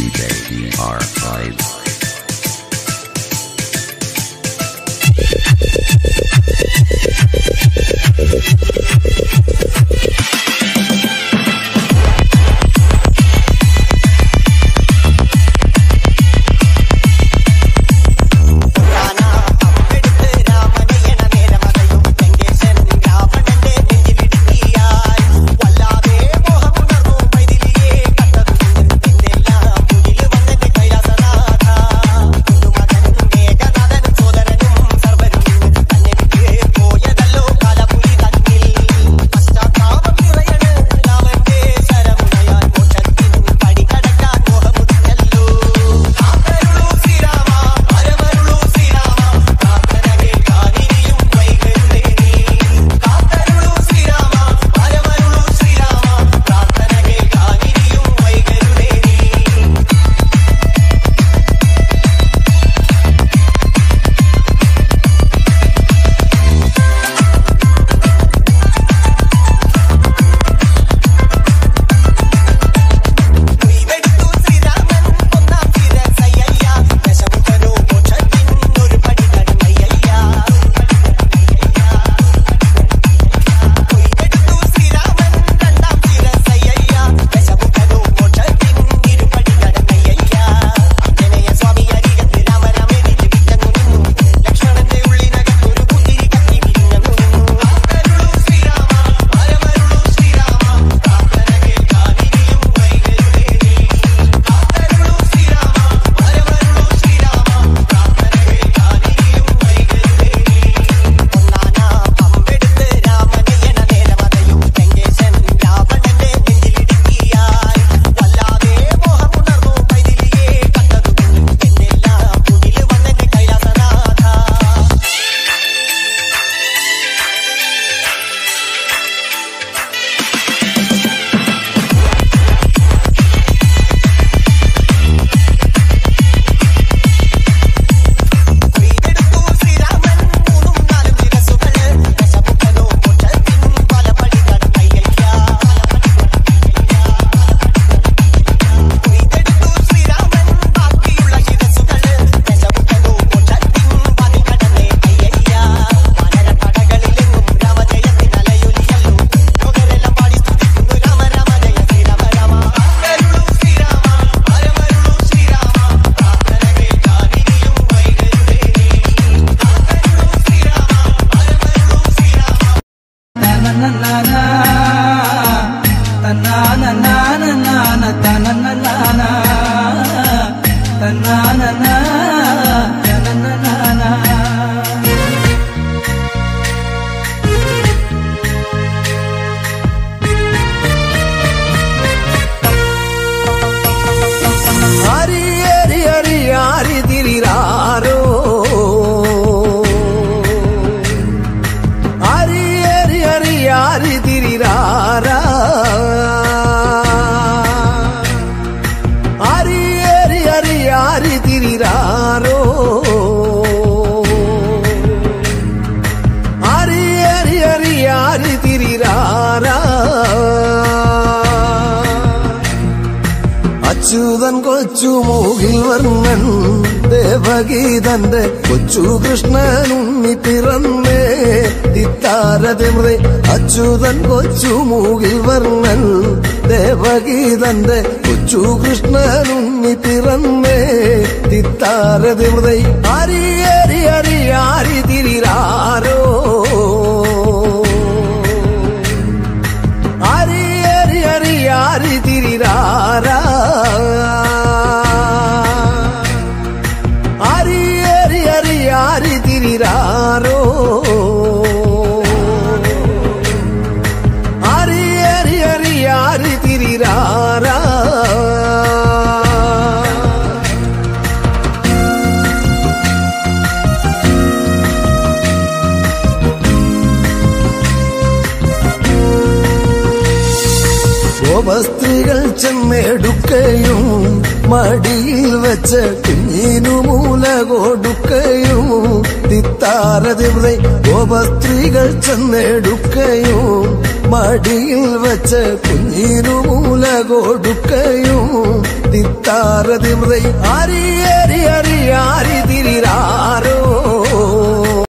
DJ TR5. Hari Hari Hari Hari തിരിരാരോ Hari Hari Hari Hari തിരിരാര Hari Hari Hari Hari തിരിരാരോ Hari Hari Hari Hari തിരിരാരാ Achuthan കൊച്ചു മൂകിൽ വർണ്ണൻ ദേവഗീതന്റെ കൊച്ചു കൃഷ്ണനുണ്ണി പിറന്നേ തിത്താരതിമൃ അച്യുതൻ കൊച്ചു മൂകിൽ വർണ്ണൻ ദേവഗീതന്റെ കൊച്ചു കൃഷ്ണനുണ്ണി പിറന്നേ തിത്താരതിമൃ ഹരി ഹരി ഹരി ഹരി തിരിരാരോ ഹരി ഹരി ഹരി ഹരി തിരിരാര ഹരി ഹരി ഹരി ഹരി തിരിരാരോ ഹരി ഹരി ഹരി ഹരി തിരിരാര ഗോപസ്ത്രീകൾ ചെന്നെടുക്കയും മടിയിൽ വെച്ച് കുഞ്ഞിനു മൂല കൊടുക്കയും തിത്താരതിവൃ ഗോപസ്ത്രീകൾ ചെന്നെടുക്കയും മടിയിൽ വെച്ച് കുഞ്ഞിനു മൂല കൊടുക്കയും തിത്ത യാറതി മൃദൈ ആരി